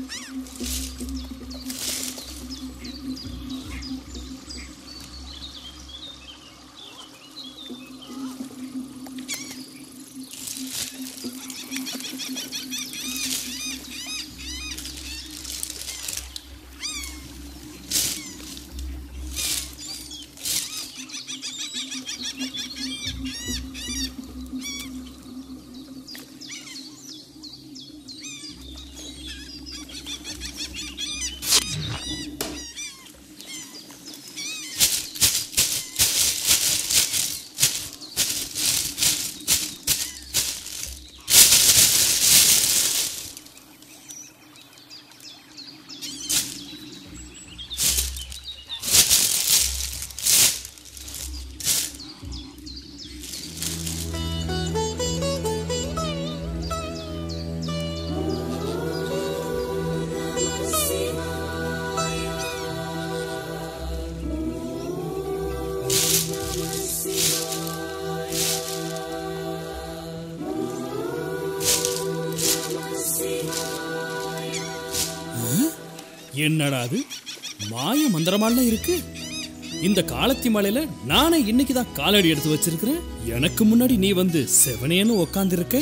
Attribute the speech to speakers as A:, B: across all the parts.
A: என்னடா அது மாய மந்திரமாலாம் இருக்கு இந்த காலத்தி மலையில நானே இன்னைக்கு தான் காலடி எடுத்து வச்சிருக்கிறேன் எனக்கு முன்னாடி நீ வந்து செவனேன்னு உக்காந்து இருக்க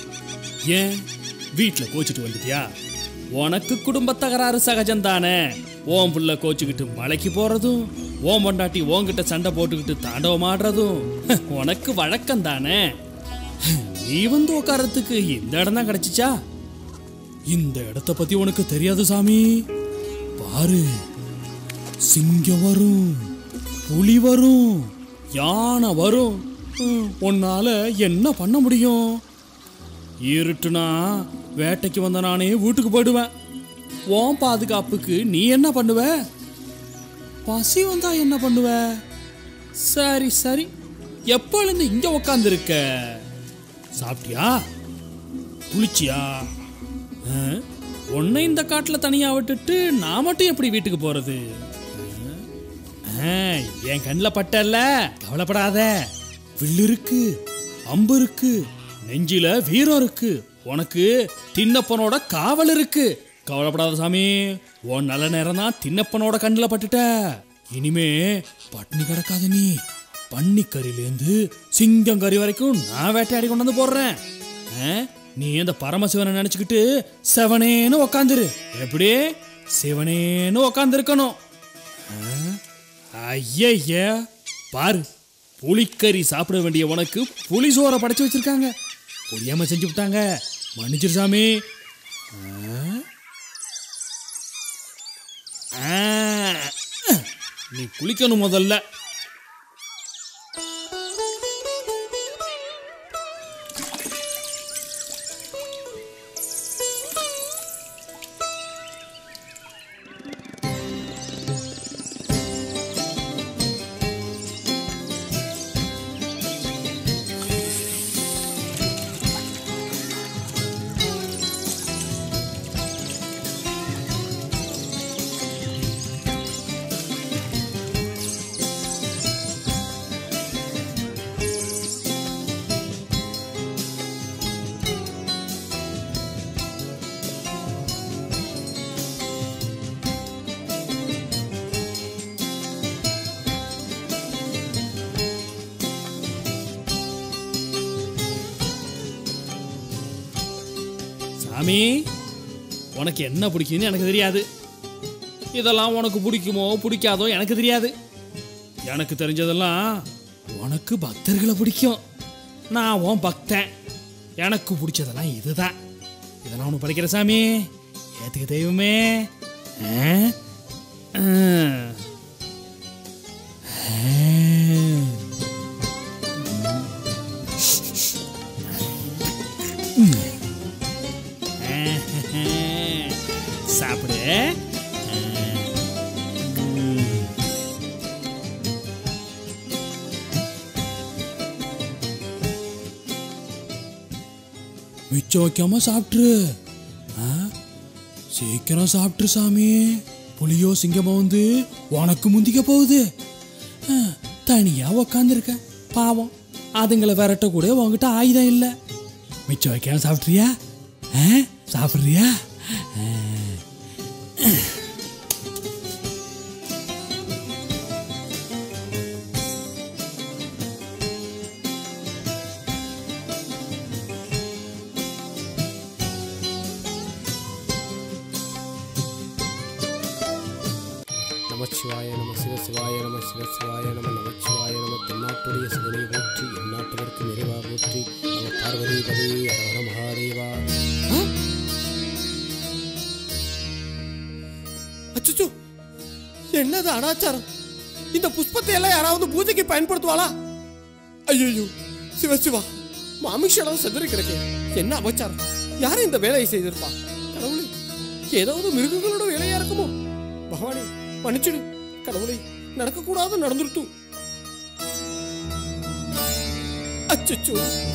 A: ஏன் வீட்ல கோச்சிட்டு வந்துட்டியா உனக்கு குடும்ப தகராறு சகஜம் தானே ஓம் புள்ள கோச்சுக்கிட்டு மலைக்கு போறதும் ஓம் பொண்டாட்டி ஓங்கிட்ட சண்டை போட்டுக்கிட்டு தாண்டவம் ஆடுறதும் உனக்கு வழக்கம் தானே நீ வந்து உட்கார்றதுக்கு இந்த இடம் தான் கிடைச்சிச்சா இந்த இடத்த பத்தி உனக்கு தெரியாது சாமி பாரு சிங்கம் வரும் புலி வரும் யானை வரும் ஹம், உன்னால என்ன பண்ண முடியும் இருட்டுனா வேட்டைக்கு வந்த நானே வீட்டுக்கு போயிடுவேன் உன் பாதுகாப்புக்கு நீ என்ன பண்ணுவ பசி வந்தா என்ன பண்ணுவ சரி சரி எப்பொழுது இங்க உக்காந்துருக்க சாப்பிட்டியா குளிச்சியா ஆ? உன்னை இந்த காட்டுல தனியா விட்டுட்டு நான் மட்டும் எப்படி வீட்டுக்கு போறது ஆ, என் கண்ணில் பட்டல்ல கவலைப்படாத வில்லு இருக்கு அம்பு இருக்கு நெஞ்சில வீரம் இருக்கு உனக்கு தின்னப்பனோட காவல் இருக்கு கவலைப்படாத சாமி உன் நல்ல நேரம் தான் தின்னப்பனோட கண்ணில் பட்டுட்ட இனிமே பட்னி கிடக்காத நீ பன்னிக்கறிலேருந்து சிங்கம் கறி வரைக்கும் நான் வேட்டையாடி கொண்டு வந்து போடுறேன் ஆ? நீ இந்த பரமசிவனை நினைச்சுக்கிட்டு செவனேன்னு உக்காந்துரு எப்படி சிவனேன்னு உக்காந்துருக்கணும் ஐய பாரு புலிக்கறி சாப்பிட வேண்டிய உனக்கு புலி சோறை படைச்சு வச்சிருக்காங்க புரியாம செஞ்சு விட்டாங்க மன்னிச்சிரு சாமி ஆ? ஆ. நீ குளிக்கணும் முதல்ல சாமி உனக்கு என்ன பிடிக்கும்னு எனக்கு தெரியாது இதெல்லாம் உனக்கு பிடிக்குமோ பிடிக்காதோ எனக்கு தெரியாது எனக்கு தெரிஞ்சதெல்லாம் உனக்கு பக்தர்களை பிடிக்கும் நான் உன் பக்தன் எனக்கு பிடிச்சதெல்லாம் இதுதான் இதெல்லாம் உனக்கு படிக்கிற சாமி ஏத்துக்க தெய்வமே ஆ? ஆ. ஆ. சாப்பிடு மிச்சம் வைக்காம சாப்பிட்ரு ஆ? சீக்கிரம் சாப்பிட்ரு சாமி புலியோ சிங்கமோ வந்து உனக்கு முந்திக்க போகுது ஆ, தனியா உக்காந்துருக்க பாவம் அதுங்களை விரட்ட கூட உங்ககிட்ட ஆயுதம் இல்லை மிச்சம் வைக்காம சாப்பிட்றியா ஆ? சாப்பிட்றியா ஆ.
B: நமச்சிவாய நம சிவசிவாய நம சிவசிவாய நம நமச்சிவாய நம தென்னாட்டுடைய சிவனை போற்றி எந்நாட்டவருக்கு நிறைவா போற்றி நம பார்வதி பதே ஹர மகாதேவா அச்சோ என்னது அனாச்சாரம் இந்த புஷ்பத்தை எல்லாம் யாராவது பூஜைக்கு பயன்படுத்துவாளா ஐயோ சிவசிவா மாமிஷடம் செதறி கிடக்கு என்ன அபச்சாரம் யாரும் இந்த வேலையை செய்திருப்பா கடவுளே ஏதாவது மிருகங்களோட வேலையா இருக்குமோ பகவானே மன்னிச்சிடு கடவுளே நடக்கக்கூடாது நடந்துருத்து அச்சச்சோ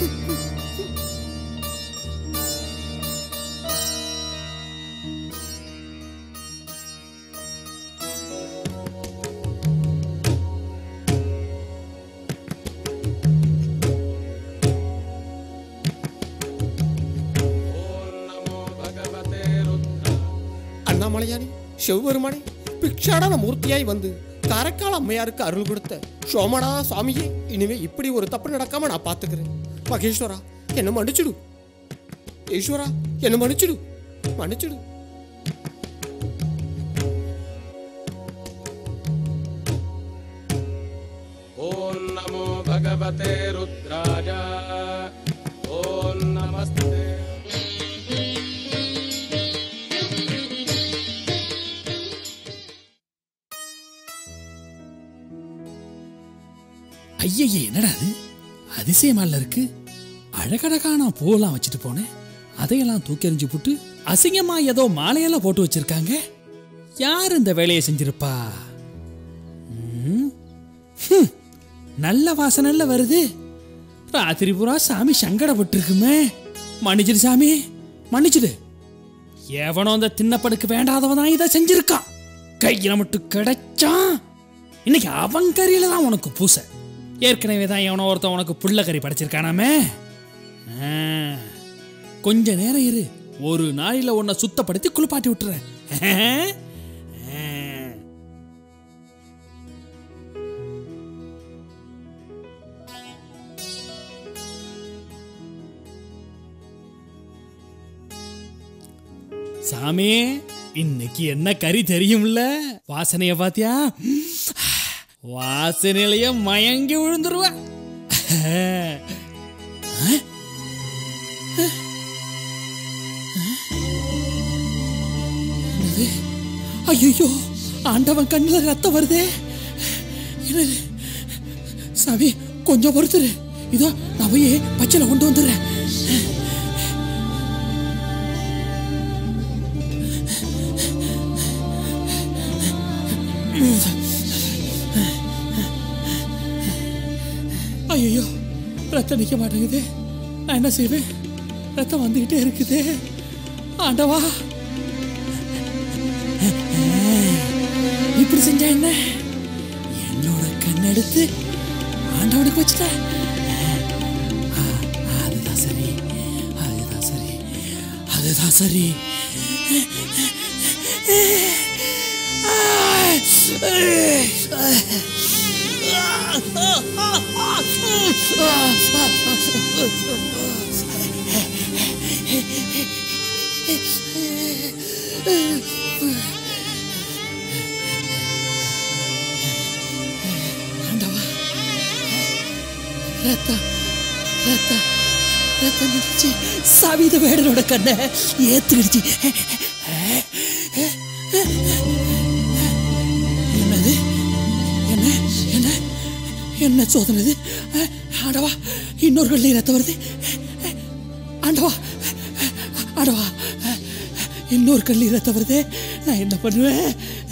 B: அண்ணாமலையானி சிவபெருமானே பிக்ஷாடன மூர்த்தியாய் வந்து காரைக்கால் அம்மையாருக்கு அருள் கொடுத்த சோமடா சுவாமியே இனிமே இப்படி ஒரு தப்பு நடக்காம நான் பாத்துக்கிறேன் மகேஸ்வரா என்ன மன்னிச்சிடு ஈஸ்வரா என்ன மன்னிச்சிடு மன்னிச்சிடு
C: ॐ नमो भगवते रुद्राय ॐ नमस्ते
A: ஐயையே என்னடா அது அதிசயமால இருக்கு அழகழகான பூவெல்லாம் வச்சுட்டு போனேன் அதையெல்லாம் தூக்கி எறிஞ்சு போட்டு அசிங்கமா ஏதோ மாலையெல்லாம் போட்டு வச்சிருக்காங்க யார் இந்த வேலையை செஞ்சிருப்பா ம்? ஹம், நல்ல வாசனைல வருது ராத்திரி பூரா சாமி சங்கடப்பட்டிருக்குமே மன்னிச்சிடு சாமி மன்னிச்சிடு எவனோ அந்த தின்னப்படுக்கு வேண்டாதவன் தான் இதை செஞ்சிருக்கான் கையில மட்டும் கிடைச்சான் இன்னைக்கு அவன் கறியில தான் உனக்கு பூசை ஏற்கனவே தான் எவனோ ஒருத்தன் உனக்கு புள்ள கறி படைச்சிருக்கானாமே ஆ, கொஞ்ச நேரம் இரு ஒரு நாளில உன்னை சுத்தப்படுத்தி குளிப்பாட்டி விட்டுறேன் ஆ. சாமி இன்னைக்கு என்ன கறி தெரியும்ல வாசனைய பாத்தியா வாசனையிலேயே மயங்கி விழுந்துருவ ஐயோ ஆண்டவன் கண்ணுல ரத்தம் வருதே என்னது சாமி கொஞ்சம் பொறுத்துரு இதோ நான் போய் பச்சையில கொண்டு வந்துடுறேன் ஐயோ ரத்தம் நிற்க மாட்டேங்குது நான் என்ன செய்வேன் ரத்தம் வந்துக்கிட்டே இருக்குது ஆண்டவா இப்படி செஞ்சா என்ன என்னோட கண் எடுத்து ஆண்டவனுக்கு வச்சுட்டேன் ஆ, அதுதான் சரி அதுதான் சரி அதுதான் சரி ஆண்டவா ரத்தம் ரத்தம் ரத்தம் நினைச்சு சாவித வேடனோட கண்ணை ஏத்துக்கிடுச்சு என்னது என்ன என்ன என்ன சோதனை இது ஆண்டவா இன்னொரு கல்லையும் ரத்தம் வருது ஆண்டவா ஆண்டவா இன்னொரு கல்லி ரத்தம் வருது நான் என்ன பண்ணுவேன்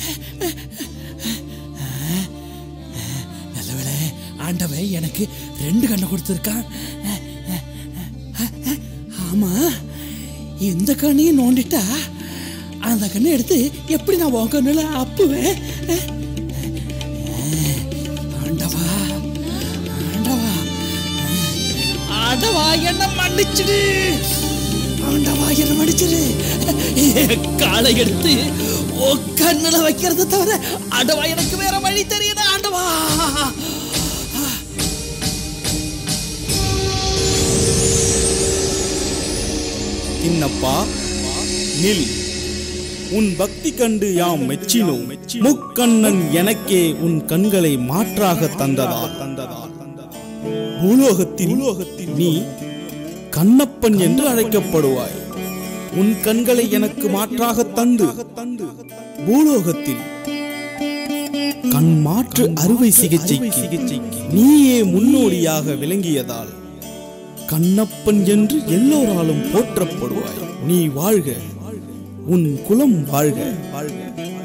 A: நல்ல வேளை ஆண்டவன் எனக்கு ரெண்டு கண்ணை கொடுத்துருக்கான் ஆமா இந்த கண்ணையும் நோண்டிட்டா அந்த கண்ணை எடுத்து எப்படி நான் உன் கண்ணுல அப்புவேன் ஆண்டவா ஆண்டவா ஆண்டவா என்ன மன்னிச்சிடு ஆண்டவா என்ன மன்னிச்சிடு என் காலை எடுத்து ஓ கண்ணுல வைக்கிறத தவிர ஆண்டவா எனக்கு வேற வழி தெரியல ஆண்டவா
D: தின்னப்பா நில் உன் பக்தி கண்டு யாம் மெச்சினோம் முக்கண்ணன் எனக்கே உன் கண்களை மாற்றாக தந்ததால் தந்ததால் பூலோகத்தில் பூலோகத்தில் நீ கண்ணப்பன் என்று அழைக்கப்படுவாய் உன் கண்களை எனக்கு மாற்றாக தந்து தந்து பூலோகத்தில் கண் மாற்று அறுவை சிகிச்சைக்கு சிகிச்சைக்கு நீயே முன்னோடியாக விளங்கியதால் கண்ணப்பன் என்று எல்லோராலும் போற்றப்படுவாய் நீ வாழ்க உன் குலம் வாழ்க வாழ்க